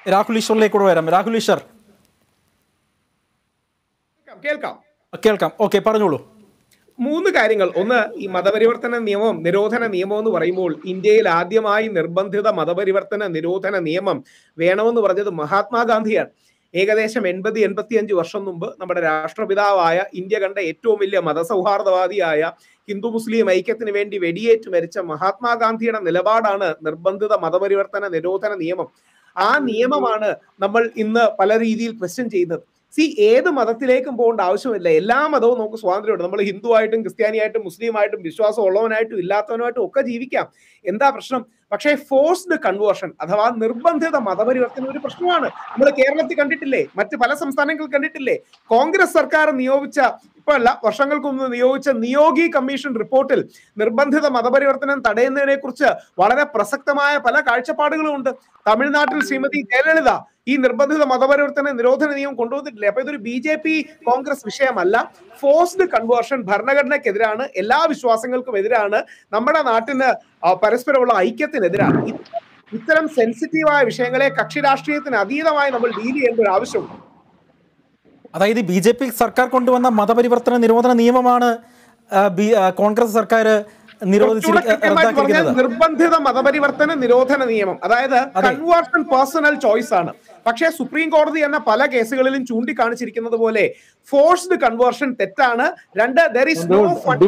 രാഹുൽ ഈശ്വറിലേക്ക് കൂടെ വരാം രാഹുൽ ഈശ്വർ കേൾക്കാം കേൾക്കാം ഓക്കെ പറഞ്ഞോളൂ മൂന്ന് കാര്യങ്ങൾ ഒന്ന് ഈ മതപരിവർത്തന നിയമം നിരോധന നിയമം എന്ന് പറയുമ്പോൾ ഇന്ത്യയിൽ ആദ്യമായി നിർബന്ധിത മതപരിവർത്തന നിരോധന നിയമം വേണമെന്ന് പറഞ്ഞത് മഹാത്മാഗാന്ധിയാണ് ഏകദേശം എൺപത് എൺപത്തിയഞ്ച് വർഷം മുമ്പ് നമ്മുടെ രാഷ്ട്രപിതാവായ ഇന്ത്യ കണ്ട ഏറ്റവും വലിയ മതസൗഹാർദ്ദവാദിയായ ഹിന്ദു മുസ്ലിം ഐക്യത്തിന് വേണ്ടി വെടിയേറ്റ് മരിച്ച മഹാത്മാഗാന്ധിയുടെ നിലപാടാണ് നിർബന്ധിത മതപരിവർത്തന നിരോധന നിയമം ആ നിയമമാണ് നമ്മൾ ഇന്ന് പല രീതിയിൽ ക്വസ്റ്റ്യൻ ചെയ്യുന്നത് സി ഏത് മതത്തിലേക്കും പോകേണ്ട ആവശ്യമില്ല എല്ലാ മതവും നമുക്ക് സ്വാതന്ത്ര്യമുണ്ട് നമ്മൾ ഹിന്ദു ആയിട്ടും ക്രിസ്ത്യാനിയായിട്ടും മുസ്ലിമായിട്ടും വിശ്വാസം ഉള്ളവനായിട്ടും ഇല്ലാത്തവനായിട്ടും ഒക്കെ ജീവിക്കാം എന്താ പ്രശ്നം പക്ഷേ ഫോഴ്സ്ഡ് കൺവേർഷൻ അഥവാ നിർബന്ധിത മതപരിവർത്തനം ഒരു പ്രശ്നമാണ് നമ്മൾ കേരളത്തിൽ കണ്ടിട്ടില്ലേ മറ്റ് പല സംസ്ഥാനങ്ങളിൽ കണ്ടിട്ടില്ലേ കോൺഗ്രസ് സർക്കാർ നിയോഗിച്ച ഇപ്പൊ അല്ല വർഷങ്ങൾക്ക് മുമ്പ് നിയോഗിച്ച നിയോഗി കമ്മീഷൻ റിപ്പോർട്ടിൽ നിർബന്ധിത മതപരിവർത്തനം തടയുന്നതിനെ കുറിച്ച് വളരെ പ്രസക്തമായ പല കാഴ്ചപ്പാടുകളും ഉണ്ട് തമിഴ്നാട്ടിൽ ശ്രീമതി ജയലളിത ഈ നിർബന്ധിത മതപരിവർത്തന നിരോധന നിയമം കൊണ്ടുവന്നിട്ടില്ലേ അപ്പൊ ഇതൊരു ബി ജെ പി കോൺഗ്രസ് വിഷയമല്ല ഫോഴ്സ്ഡ് കൺവേർഷൻ ഭരണഘടനയ്ക്കെതിരാണ് എല്ലാ വിശ്വാസങ്ങൾക്കും എതിരാണ് നമ്മുടെ നാട്ടിന് ആ, പരസ്പരമുള്ള ഐക്യത്തിനെതിരാണ് ഇത് ഇത്തരം സെൻസിറ്റീവായ വിഷയങ്ങളെ കക്ഷി രാഷ്ട്രീയത്തിന് അതീതമായി നമ്മൾ ഡീൽ ചെയ്യേണ്ട ഒരു ആവശ്യമുണ്ട് അതായത് ബി ജെ പി സർക്കാർ കൊണ്ടുവന്ന മതപരിവർത്തന നിരോധന നിയമമാണ് ആ, ബി- ആ, കോൺഗ്രസ് സർക്കാർ നിരോധിച്ചിരി കുറച്ചുകൂടെ കൃത്യമായിട്ട് പറഞ്ഞാൽ റദ്ദാക്കിയിരിക്കുന്നത് നിർബന്ധിത മതപരിവർത്തന നിരോധന നിയമം അതായത് കൺവേർഷൻ പേഴ്സണൽ ചോയ്സ് ആണ് പക്ഷേ സുപ്രീം കോടതി എന്ന പല കേസുകളിലും ചൂണ്ടിക്കാണിച്ചിരിക്കുന്നത് പോലെ ഫോഴ്സ്ഡ് കൺവേർഷൻ തെറ്റാണ് രണ്ട് there is no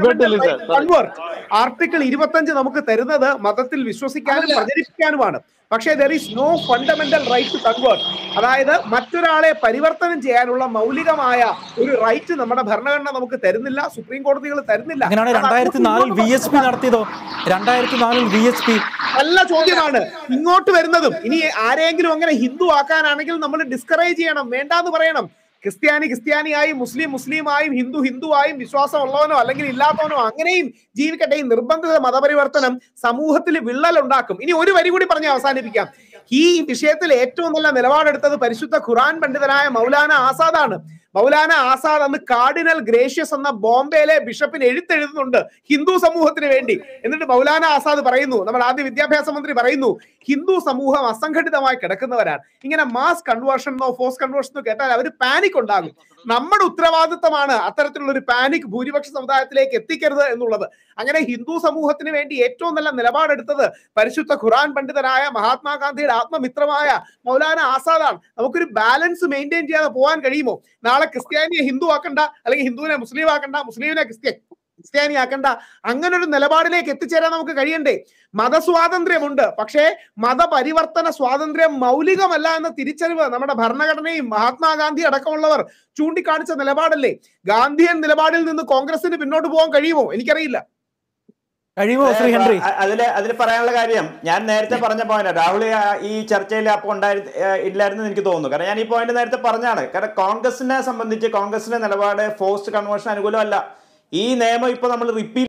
convert article ഇരുപത്തഞ്ച് നമുക്ക് തരുന്നത് മതത്തിൽ വിശ്വസിക്കാനും പ്രചരിപ്പിക്കാനുമാണ് പക്ഷേ there is no fundamental right to convert അതായത് മറ്റൊരാളെ പരിവർത്തനം ചെയ്യാനുള്ള മൗലികമായ ഒരു റൈറ്റ് നമ്മുടെ ഭരണഘടന നമുക്ക് തരുന്നില്ല സുപ്രീം കോടതികൾ തരുന്നില്ല അങ്ങനെയാണ് അത് രണ്ടായിരത്തി നാലിൽ വി എച്ച് പി നടത്തിയതോ രണ്ടായിരത്തി നാലിൽ വി എച്ച് പി നല്ല ചോദ്യമാണ് ഇങ്ങോട്ട് വരുന്നതും ഇനി ആരെങ്കിലും അങ്ങനെ ഹിന്ദു ആക്കാനാണെങ്കിൽ നമ്മൾ ഡിസ്കറേജ് ചെയ്യണം വേണ്ടാന്ന് പറയണം ക്രിസ്ത്യാനി ക്രിസ്ത്യാനിയായും മുസ്ലിം മുസ്ലിമായും ഹിന്ദു ഹിന്ദുവായും വിശ്വാസം ഉള്ളവനോ അല്ലെങ്കിൽ ഇല്ലാത്തവനോ അങ്ങനെയും ജീവിക്കട്ടെ ഈ നിർബന്ധിത മതപരിവർത്തനം സമൂഹത്തിൽ വിള്ളൽ ഉണ്ടാക്കും ഇനി ഒരു വരി കൂടി പറഞ്ഞ് അവസാനിപ്പിക്കാം ഈ വിഷയത്തിൽ ഏറ്റവും നല്ല നിലപാടെടുത്തത് പരിശുദ്ധ ഖുറാൻ പണ്ഡിതനായ മൗലാന ആസാദാണ് മൗലാന ആസാദ് അന്ന് കാർഡിനൽ ഗ്രേഷ്യസ് എന്ന ബോംബെയിലെ ബിഷപ്പിന് എഴുത്തെഴുതുന്നുണ്ട് ഹിന്ദു സമൂഹത്തിന് വേണ്ടി എന്നിട്ട് മൗലാന ആസാദ് പറയുന്നു നമ്മുടെ ആദ്യ വിദ്യാഭ്യാസ മന്ത്രി പറയുന്നു ഹിന്ദു സമൂഹം അസംഘടിതമായി കിടക്കുന്നവരാണ് ഇങ്ങനെ മാസ് കൺവേർഷൻ എന്നോ ഫോഴ്സ് കൺവേർഷൻ എന്നോ കേട്ടാൽ അവർ പാനിക് ഉണ്ടാകും നമ്മുടെ ഉത്തരവാദിത്തമാണ് അത്തരത്തിലുള്ള ഒരു പാനിക് ഭൂരിപക്ഷ സമുദായത്തിലേക്ക് എത്തിക്കരുത് എന്നുള്ളത് അങ്ങനെ ഹിന്ദു സമൂഹത്തിന് വേണ്ടി ഏറ്റവും നല്ല നിലപാടെടുത്തത് പരിശുദ്ധ ഖുറാൻ പണ്ഡിതനായ മഹാത്മാഗാന്ധിയുടെ ആത്മമിത്രമായ മൗലാന ആസാദാണ് നമുക്കൊരു ബാലൻസ് മെയിൻറ്റെയിൻ ചെയ്യാതെ പോകാൻ കഴിയുമോ നാളെ ക്രിസ്ത്യാനിയെ ഹിന്ദു ആക്കണ്ട അല്ലെങ്കിൽ ഹിന്ദുവിനെ മുസ്ലിം ആക്കണ്ട മുസ്ലിമിനെ ക്രിസ്ത്യൻ ക്രിസ്ത്യാനി ആക്കണ്ട അങ്ങനെ ഒരു നിലപാടിലേക്ക് എത്തിച്ചേരാൻ നമുക്ക് കഴിയണ്ടേ മതസ്വാതന്ത്ര്യമുണ്ട് പക്ഷേ മതപരിവർത്തന സ്വാതന്ത്ര്യം മൗലികമല്ല എന്ന തിരിച്ചറിവ് നമ്മുടെ ഭരണഘടനയും മഹാത്മാഗാന്ധി അടക്കമുള്ളവർ ചൂണ്ടിക്കാണിച്ച നിലപാടല്ലേ ഗാന്ധിയൻ നിലപാടിൽ നിന്ന് കോൺഗ്രസിന് പിന്നോട്ട് പോകാൻ കഴിയുമോ എനിക്കറിയില്ല കഴിയുമോ ശ്രീ ഹെൻറി അ- അതില് അതിൽ പറയാനുള്ള കാര്യം ഞാൻ നേരത്തെ പറഞ്ഞ പോയിന്റ് രാഹുൽ ആ- ഈ ചർച്ചയിൽ അപ്പോൾ ഉണ്ടായി ഇല്ലായിരുന്നു എനിക്ക് തോന്നുന്നു കാരണം ഞാൻ ഈ പോയിന്റ് നേരത്തെ പറഞ്ഞാണ് കാരണം കോൺഗ്രസിനെ സംബന്ധിച്ച് കോൺഗ്രസിന്റെ നിലപാട് ഫോഴ്സ്റ്റ് കൺവേർഷൻ അനുകൂലമല്ല ഈ നിയമം ഇപ്പൊ നമ്മൾ റിപ്പീറ്റ്